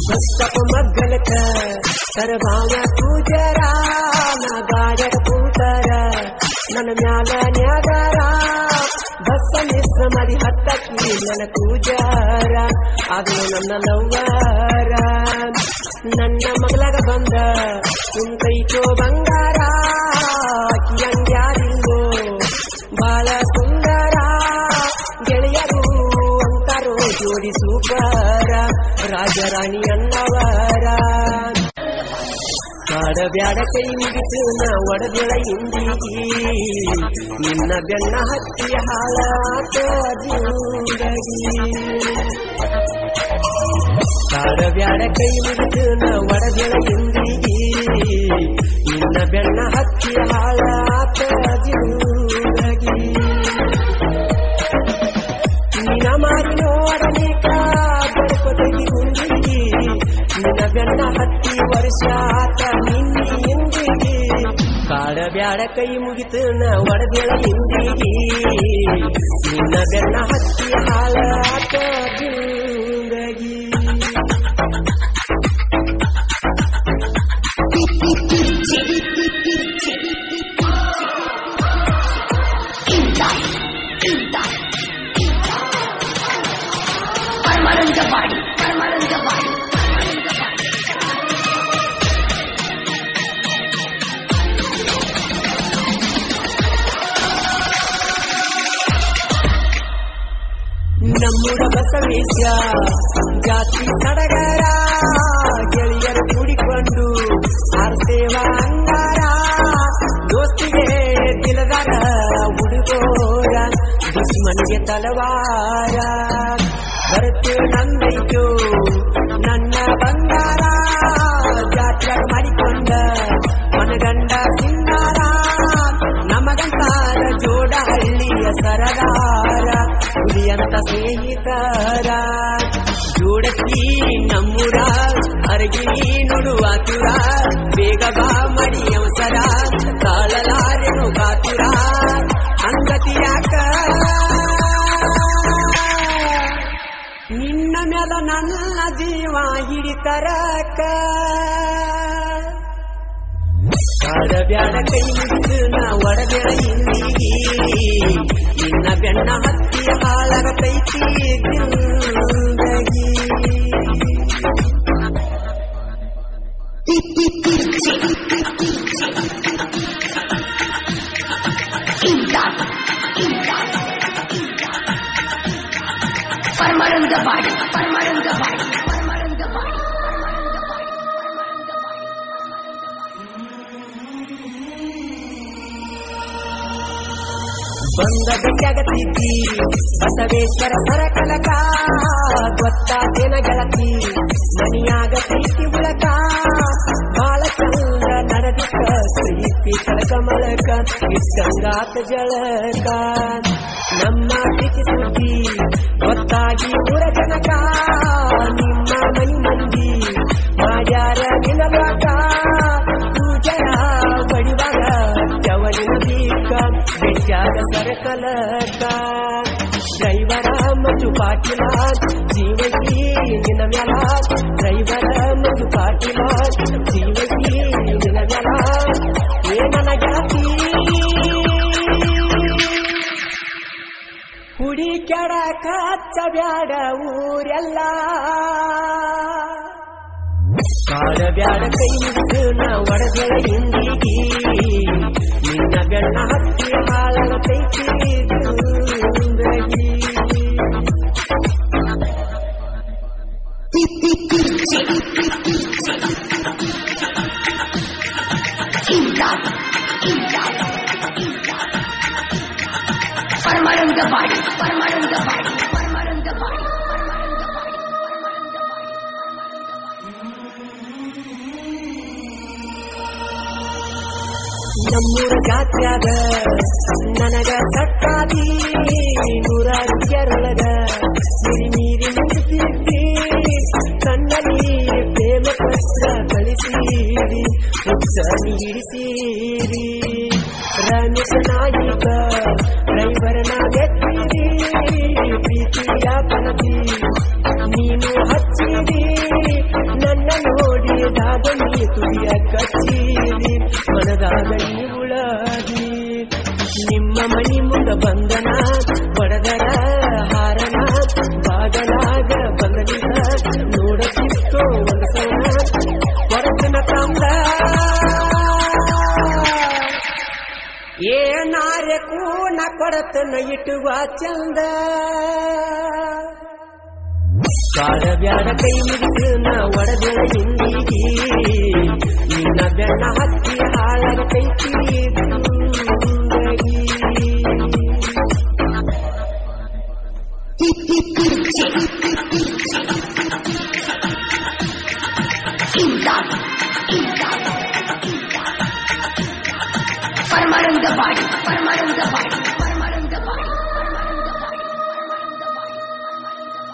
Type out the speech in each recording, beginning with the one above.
ಬಸ್ತಪ ಮಗ್ಗಲಕ ಸರ್ವಾಯ ಪೂಜರ ನಾ ಗಾಡ್ಯಾಗ ಕೂತರ ನನ್ನ ಮ್ಯಾಲ ನ್ಯಾಗಾರ ಬಸ್ಸ ಮಿಶ್ರ ಮಾಡಿ ಹತ್ತಕ್ಕಿ ನನ್ನ ಪೂಜಾರ ಆಗಲು ನನ್ನ ಲವ್ವಾರ ನನ್ನ ಮಗಳಗ ಬಂದ ಕುಂತೈತೋ ಬಂಗಾರ ಅಕ್ಕಿಯಂಗ್ಯಾರಿಲ್ಲೋ ಬಾಳ ಸುಂದರ ಗೆಳೆಯರು ಅಂತಾರೋ ಜೋಡಿ ಸೂಪರ ರಾಜರಾಣಿ ಅನ್ನವರ ಕಾಡಬ್ಯಾಡ ಕೈ ಮುಗಿತು ನಾ ಒಡದೆಳ ಇಂದಿಗಿ ನಿನ್ನ ಬೆನ್ನ ಹತ್ತಿ ಹಾಳಾತ ಜಿಂದಗಿ ಕಾಡಬ್ಯಾಡ ಕೈ ಮುಗಿತು ನಾ ಒಡದೆಳ ಇಂದಿಗಿ ನಿನ್ನ ಬೆನ್ನ ಹತ್ತಿ ಹಾಳಾತ ಜಿಂದಗಿ ನಿನ್ನ ಮಾರಿ ನೋಡಲಿಕ ಗಣಪತಿ ಗುಂಡಿಗಿ ನಿನ್ನ ಬೆನ್ನ ಹತ್ತಿ ವರ್ಷ ಆತ ನಿನ್ನಿ ಎಂದಿಗಿ ಕಾಡಬ್ಯಾಡ ಕೈ ಮುಗಿತು ನ ಒಡದೆಳ ಹಿಂದಿಗಿ ನಿನ್ನ ಬೆನ್ನ ಹತ್ತಿ ಹಾಳ ಆತ ಜಿಂದಗಿ ಪರಮಾನಂದವಾಡಿ ಪರಮಾನಂದವಾಡಿ ನಮ್ಮೂರ ಬಸವೇಶ ಜಾತಿ ಸಡಗರ ಗೆಳೆಯರು ಕೂಡಿಕೊಂಡು ಆರ್ತೇವ ಅಂಗಾರ ದೋಸ್ತಿಗೆ ದಿಲದಾರ ಹುಡುಗೋರ ದುಶ್ಮನಿಗೆ ತಲವಾರ ಬರುತ್ತೆ ನಂದೈತು ನನ್ನ ಬಂಗಾರ ಜಾತ್ರೆ ಮಾಡಿಕೊಂಡ ಮನಗಂಡ ಸಿಂಗಾರ ನಮಗಂತಾರ ಜೋಡ ಹಳ್ಳಿಯ ಸರದಾರ ಹುಲಿಯಂತ ಸ್ನೇಹಿತರ ಜೋಡಕ್ಕಿ ನಮ್ಮೂರ ಅರಗಿ ನೋಡುವ ತುರ ಬೇಗ ಬಾ ಮಡಿ ಅವಸರ ತಾಳಲಾರೆನು ಕಾತುರ ಅಂಗತಿ ಯಾಕ ನಿನ್ನ ಮೇಲ ನನ್ನ ಜೀವ ಹಿಡಿತರಕ ಕಾಡಬ್ಯಾಡ ಕೈ ಮುಗಿದು ನಾ ಒಡಬೆಳ ಇಂದಿಗಿ ನಿನ್ನ ಬೆನ್ನ ಹತ್ತಿ ಹಾಳಗತೈತಿ ಜಿಂದಗಿ ಪರಮಾನಂದವಾಡಿ ಪರಮಾನಂದವಾಡಿ ಪರಮಾನಂದವಾಡಿ ಬಂದ ಬೆಟ್ಟಗತ್ತಿದ್ದಿ ಬಸವೇಶ್ವರ ಸರಕಲಕ ಗೊತ್ತಾದೇನ ಗೆಳತಿ ಮನಿಯಾಗ ಪ್ರೀತಿ ಉಳಕ ಬಾಳ ಚಂದ ನಡೆದಿಕ್ಕ ಪ್ರೀತಿ ಕಳಕ ಮಳಕ ಇಟ್ಟಂಗಾತ ಜಳಕ ನಮ್ಮ ಪ್ರೀತಿ ಸುದ್ದಿ ಗೊತ್ತಾಗಿ ಊರ ಜನಕ ನಿಮ್ಮ ಮನಿ ಮಂದಿ ಮಾಡ್ಯಾರ ನಿಲವಾಕ ಪೂಜರ ಬಡಿವಾಗ ಚವಳಿನ ಬೀಕ ಬೆಟ್ಟಾಗ ಸರಕಲಕ ಡ್ರೈವರ ಮಂಜು ಪಾಟಿಲ ಜೀವಕಿ ನಿನ್ನ ಮ್ಯಾಲ ಡ್ರೈವರ ಮಂಜು ಪಾಟಿಲ ಜೀವಕಿ ನಿನ್ನ ಮ್ಯಾಲ ಏನನ ಗೆಳತಿ ಹುಡಿ ಕೆಡ ಕಚ್ಚ ಬ್ಯಾಡ ಊರೆಲ್ಲ ಕಾಡಬ್ಯಾಡ ಕೈ ಮುಗಿದು ನಾ ಒಡದೆಳ ಇಂದಿಗಿ ನಿನ್ನ ಬೆನ್ನ ಹತ್ತಿ ಹಾಳಗತೈತಿ ಜಿಂದಗಿ ಪರಮಾನಂದವಾಡಿ ಪರಮಾನಂದವಾಡಿ ಪರಮಾನಂದವಾಡಿ ನಮ್ಮೂರ ಜಾತ್ಯಾಗ ನನಗ ಸಟ್ಟಾದಿ ನೂರಾರು ಕೆರಳಗ ಸಿರಿ ಮೀರಿ ನಿಂತಿದ್ದಿ ಕಣ್ಣಲ್ಲಿ ಪ್ರೇಮ ಪತ್ರ ಕಳಿಸಿರಿ ಹುಚ್ಚ ನೀಡಿಸಿರಿ ರಮೇಶ ನಾಯಿಕ ಡ್ರೈವರ್ನ ಗೆದ್ದಿರಿ ಪ್ರೀತಿಯ ಪನದಿ ನೀನು ಹಚ್ಚಿರಿ ಕೈಯಾಗ ನೀ ತುಳಿಯ ಕಚ್ಚೀರಿ ಮನದಾಗ ನೀ ಉಳಾದಿ ನಿಮ್ಮ ಮನಿ ಮುಂದ ಬಂದನ ಒಡದರ ಹಾರನ ಬಾಗಲಾಗ ಬಂದನಿಗ ನೋಡತಿತ್ತೋ ಒಂದು ಸೌನ ಹೊರತನ ತಂದ ಏನಾರೆ ಕೂನ ಕೊಡತನ ಇಟ್ಟುವ ಚಂದ ಕಾಡ ಬ್ಯಾಡ ಕೈ ಮುಗಿದು ನಾ ಒಡದಿನ ಹಿಂದಿಗಿ ನಿನ್ನ ಬೆಣ್ಣ ಹತ್ತಿ ಹಾಳಾಗತೈತಿ ಜಿಂದಗಿ. imdad imdad Parmaranga body, Parmaranga body, Parmaranga body, Parmaranga body, Parmaranga body.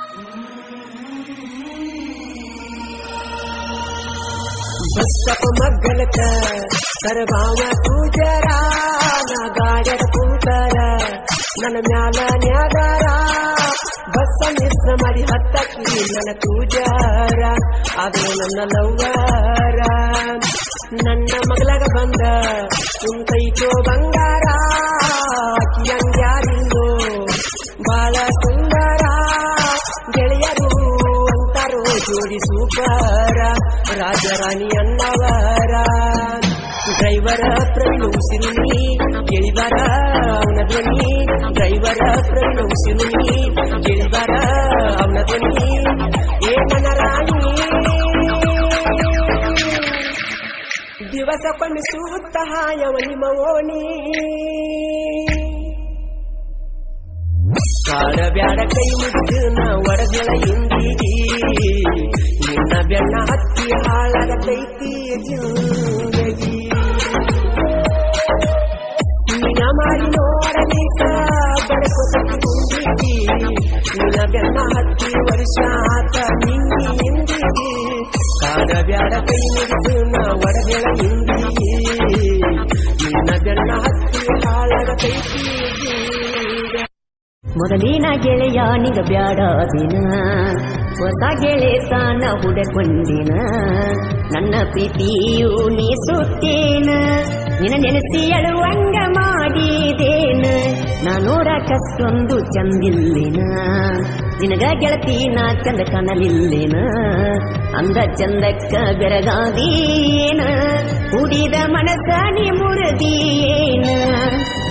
ಬಸ್ತಪ ಮಗ್ಗಲಕ ಸರ್ವಾವ ಪೂಜರ ನಾ ಗಾಡ್ಯದ ಕೂತರ ನನ್ನ ಮ್ಯಾಲ ನ್ಯಾಗಾರ ಬಸ್ಸ ಮಿಸ್ ಮಾಡಿ ಹತ್ತಕ್ಕಿ ನನ್ನ ಪೂಜಾರ ಅದು ನನ್ನ ಲವ್ವಾರ ನನ್ನ ಮಗಳಗ ಬಂದ ಕುಂತೈತೋ ಬಂಗಾರ ಅಕ್ಕಿಯಂಗ್ಯಾರಿಲ್ಲೋ ಬಾಳ ಸುಂದರ ಗೆಳೆಯರು ಅಂತಾರೋ ಜೋಡಿ ಸೂಪರ ರಾಜರಾಣಿ ಅನ್ನವರ ಡ್ರೈವರ ಪ್ರವೀಣ ಉಸಿರುನಿ ಗೆಳಿಬರ ಅವನ ಧ್ವನಿ ಡ್ರೈವರ ಪ್ರವೀಣ ಉಸಿರುನಿ ಗೆಳಿಬರ ಅವನ ಧ್ವನಿ ಏಕನ ರಾಣಿ ದಿವಸಕ್ಕೊಮ್ಮೆ ಸೂತ್ತ ಹಾಯವನಿ ಮವೋನಿ ಕಾಡ ಬ್ಯಾಡ ಕೈ ಮುಗಿದು ನಾ ಒಡಗಳ ಹಿಂದಿಗಿ ನಿನ್ನ ಬೆಣ್ಣ ಹತ್ತಿ ಹಾಳಾಗತೈತಿ ಜಿಂದಗಿ ನಿನ್ನ ಮಾಡಿ ನೋಡಬೇಕ ಬಡಕೊತಕ್ಕೆ ಕುಂದಿಗಿ ನಿನ್ನ ಬೆಣ್ಣ ಹತ್ತಿ ವರ್ಷ ಆತ ನಿನ್ನಿ ಹಿಂದಿಗಿ ಕಾಡ ಬ್ಯಾಡ ಕೈ ಮುಗಿದು ನಾ ಒಡಗಳ ಹಿಂದಿಗಿ ನಿನ್ನ ಬೆಣ್ಣ ಹತ್ತಿ ಹಾಳಾಗತೈತಿ ಜಿಂದಗಿ ಮೊದಲಿನ ಗೆಳೆಯ ನಿಗ ಬ್ಯಾಡ ದಿನ ಹೊಸ ಗೆಳೆತನ ಹುಡಕೊಂಡಿನ ನನ್ನ ಪ್ರೀತಿಯು ನೀ ಸುತ್ತೇನ ನಿನ ನೆನೆಸಿ ಅಳುವಂಗ ಮಾಡಿದೇನ ನಾ ನೋಡಕಷ್ಟೊಂದು ಚಂದಿಲ್ಲಿನ ನಿನಗ ಗೆಳತಿ ನಾ ಚಂದ ಕಾಣಲಿಲ್ಲೇನ ಅಂದ ಚಂದಕ್ಕ ಬೆರಗಾದೀನ ಕುಡಿದ ಮನಸ್ಸ ನೀ ಮುರಿದೀನ